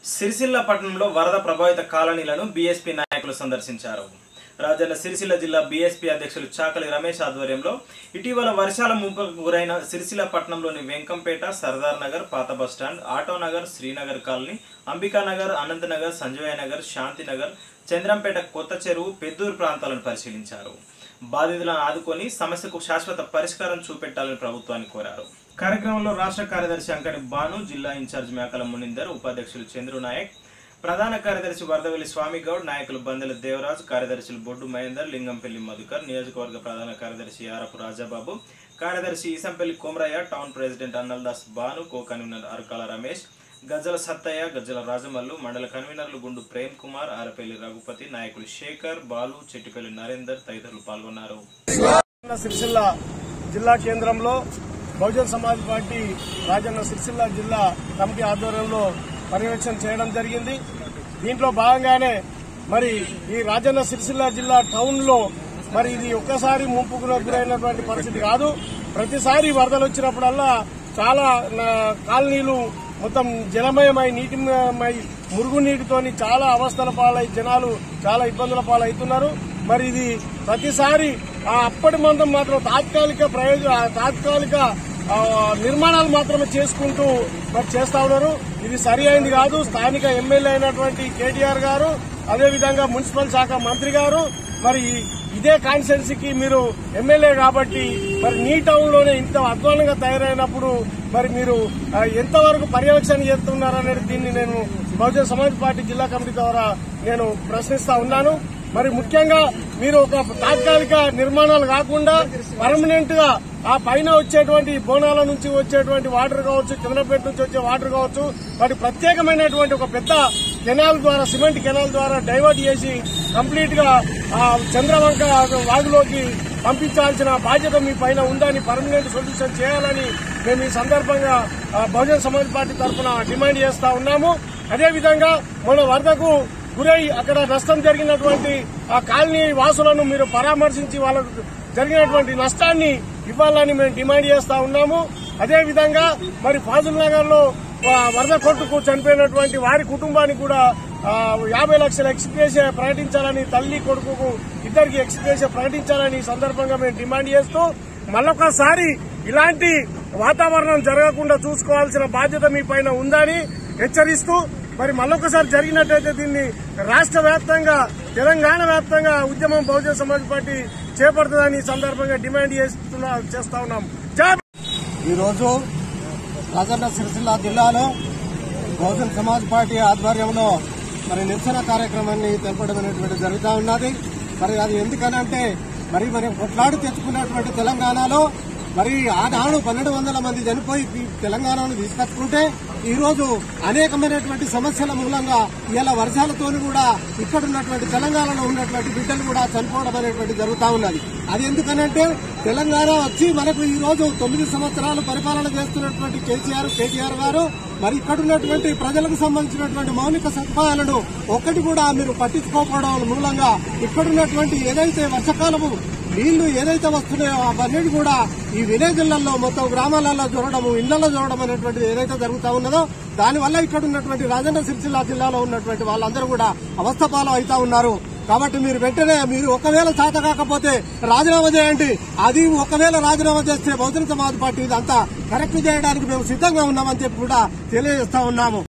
సిరిసిల్ల పట్టణంలో వరద ప్రభావిత కాలనీలను బీఎస్పీ నాయకులు సందర్శించారు రాజన్న సిరిసిల్ల జిల్లా బీఎస్పీ అధ్యక్షులు చాకలి రమేష్ ఆధ్వర్యంలో ఇటీవల వర్షాల ముంపుకు గురైన సిరిసిల్ల పట్టణంలోని వెంకంపేట సర్దార్ నగర్ పాత bus stand Auto Nagar Srinagar colony Ambikanagar Anantanagar Sanjay Nagar Shantinagar Chandrampeta కొత్త చెరువు పెద్దూరు ప్రాంతాలను పరిశీలించారు బాధితులను ఆదుకొని సమస్యకు శాశ్వత పరిష్కారం చూపెట్టాలని ప్రభుత్వాన్ని కోరారు కార్యక్రమంలో రాష్ట్ర కార్యదర్శి అంకని బాను జిల్లా ఇన్ఛార్జ్ మేకల మునిందర్ ఉపాధ్యక్షులు చంద్రు నాయక్ ప్రధాన కార్యదర్శి వరదవెల్లి స్వామి గౌడ్ నాయకులు బందెల దేవరాజ్ కార్యదర్శులు బొడ్డు మహేందర్ లింగంపల్లి మధుకర్ నియోజకవర్గ ప్రధాన కార్యదర్శి ఆరపు రాజాబాబు కార్యదర్శి Isampalli Komaraiah town president Annaldas Banu co convener Arakala Ramesh Gajjala Sattaiah Gajjala Rajamallu మండల కన్వీనర్లు గుండు ప్రేమ్ కుమార్ ఆరపల్లి రఘుపతి నాయకులు శేఖర్ బాలు చెట్టిపల్లి నరేందర్ తదితరులు పాల్గొన్నారు రాజన్న సిరిసిల్ల జిల్లా కేంద్రంలో బహుజన్ సమాజ్ పార్టీ రాజన్న సిరిసిల్ల జిల్లా కమిటీ ఆధ్వర్యంలో పర్యవేక్షణ చేయడం జరిగింది దీంట్లో భాగంగానే మరి ఈ రాజన్న సిరిసిల్ల జిల్లా టౌన్ లో మరి ఇది ఒక్కసారి ముంపుకు గురైనటువంటి పరిస్థితి కాదు ప్రతిసారి వరదలు వచ్చినప్పుడల్లా చాలా నా, కాలనీలు మొత్తం జలమయమై నీటిమయమై మురుగునీటితోని చాలా అవస్థల పాలై జనాలు చాలా ఇబ్బందుల పాలవుతున్నారు మరి ఇది ప్రతిసారి ఆ అప్పటి మందం మాత్రం తాత్కాలిక ప్రయోజన ఆ తాత్కాలిక ఆ, నిర్మాణాలు మాత్రమే చేసుకుంటూ మరి చేస్తా ఉన్నారు ఇది సరి అయింది కాదు స్థానిక ఎమ్మెల్యే అయినటువంటి కేటీఆర్ గారు అదేవిధంగా మున్సిపల్ శాఖ మంత్రి గారు మరి ఇదే కాన్స్టిట్యున్సీకి మీరు ఎమ్మెల్యే కాబట్టి మరి నీ టౌన్ లోనే ఇంత అధ్వానంగా తయారైనప్పుడు మరి మీరు ఆ, ఎంతవరకు పర్యవేక్షణ చేస్తున్నారనేది దీన్ని నేను బహుజన సమాజ్ పార్టీ జిల్లా కమిటీ ద్వారా నేను ప్రశ్నిస్తా ఉన్నాను మరి ముఖ్యంగా మీరు ఒక తాత్కాలిక నిర్మాణాలు కాకుండా పర్మనెంట్ గా ఆ పైన వచ్చేటువంటి బోనాల నుంచి వచ్చేటువంటి వాటర్ కావచ్చు చంద్రపేట నుంచి వచ్చే వాటర్ కావచ్చు వాటి ప్రత్యేకమైనటువంటి ఒక పెద్ద కెనాల్ ద్వారా సిమెంట్ కెనాల్ ద్వారా డైవర్ట్ చేసి కంప్లీట్ గా ఆ చంద్రవంక వాగులోకి పంపించాల్సిన బాధ్యత మీ పైన ఉందని పర్మనెంట్ సొల్యూషన్ చేయాలని మేము ఈ సందర్భంగా ఆ, బహుజన్ సమాజ్ పార్టీ తరఫున డిమాండ్ చేస్తా ఉన్నాము అదేవిధంగా మన వరదకు గురై అక్కడ నష్టం జరిగినటువంటి ఆ కాలనీ వాసులను మీరు పరామర్శించి వాళ్ళకు జరిగినటువంటి నష్టాన్ని ఇవ్వాలని మేము డిమాండ్ చేస్తా ఉన్నాము అదేవిధంగా మరి ఫాజుల్ నగర్ లో వరద కొట్టుకు చనిపోయినటువంటి వారి కుటుంబానికి కూడా ఆ, యాభై లక్షల ఎక్స్ప్రెస్ ప్రకటించాలని తల్లి కొడుకుకు ఇద్దరికి ఎక్స్ప్రెస్ ప్రకటించాలని ఈ సందర్భంగా మేము డిమాండ్ చేస్తూ మళ్ళొకసారి ఇలాంటి వాతావరణం జరగకుండా చూసుకోవాల్సిన బాధ్యత మీ పైన ఉందని హెచ్చరిస్తూ మరి మళ్ళొకసారి జరిగినట్టయితే దీన్ని రాష్ట్ర వ్యాప్తంగా తెలంగాణ వ్యాప్తంగా ఉద్యమం బహుజన సమాజ్ పార్టీ చేపడుతుందని ఈ సందర్భంగా డిమాండ్ చేస్తున్నా చేస్తా ఉన్నాం జై ఈరోజు రాజన్న సిరిసిల్ల జిల్లాలో బహుజన్ సమాజ్ పార్టీ ఆధ్వర్యంలో మరి నిరసన కార్యక్రమాన్ని తెలపడం అనేటువంటి జరుగుతూ ఉన్నది మరి అది ఎందుకనంటే మరి మనం కొట్లాడి తెచ్చుకున్నటువంటి తెలంగాణలో మరి ఆనాడు పన్నెండు వందల మంది చనిపోయి ఈ తెలంగాణను తీసుకొచ్చుకుంటే ఈ రోజు అనేకమైనటువంటి సమస్యల మూలంగా ఇలా వర్షాలతోని కూడా ఇక్కడ ఉన్నటువంటి తెలంగాణలో ఉన్నటువంటి బిడ్డలు కూడా చనిపోవడం అనేటువంటి జరుగుతూ ఉన్నది అది ఎందుకనంటే తెలంగాణ వచ్చి మనకు ఈ రోజు తొమ్మిది సంవత్సరాలు పరిపాలన చేస్తున్నటువంటి కేసీఆర్ కేటీఆర్ గారు మరి ఇక్కడ ఉన్నటువంటి ప్రజలకు సంబంధించినటువంటి మౌలిక సదుపాయాలను ఒక్కటి కూడా మీరు పట్టించుకోకపోవడం మూలంగా ఇక్కడున్నటువంటి ఏదైతే వర్షకాలము నీళ్లు ఏదైతే వస్తున్నాయో అవన్నీ కూడా ఈ విలేజ్లలో మొత్తం గ్రామాలలో చూడడము ఇళ్లలో చూడడం అనేటువంటిది ఏదైతే జరుగుతా ఉన్నదో దానివల్ల ఇక్కడ ఉన్నటువంటి రాజన్న సిరిసిల్ల జిల్లాలో ఉన్నటువంటి వాళ్ళందరూ కూడా అవస్థపాలు అవుతా ఉన్నారు కాబట్టి మీరు వెంటనే మీరు ఒకవేళ చేత కాకపోతే రాజీనామా చేయండి అది ఒకవేళ రాజీనామా చేస్తే బహుజన సమాజ్ పార్టీ ఇదంతా కరెక్ట్ చేయడానికి మేము సిద్ధంగా ఉన్నామని చెప్పి కూడా తెలియజేస్తా ఉన్నాము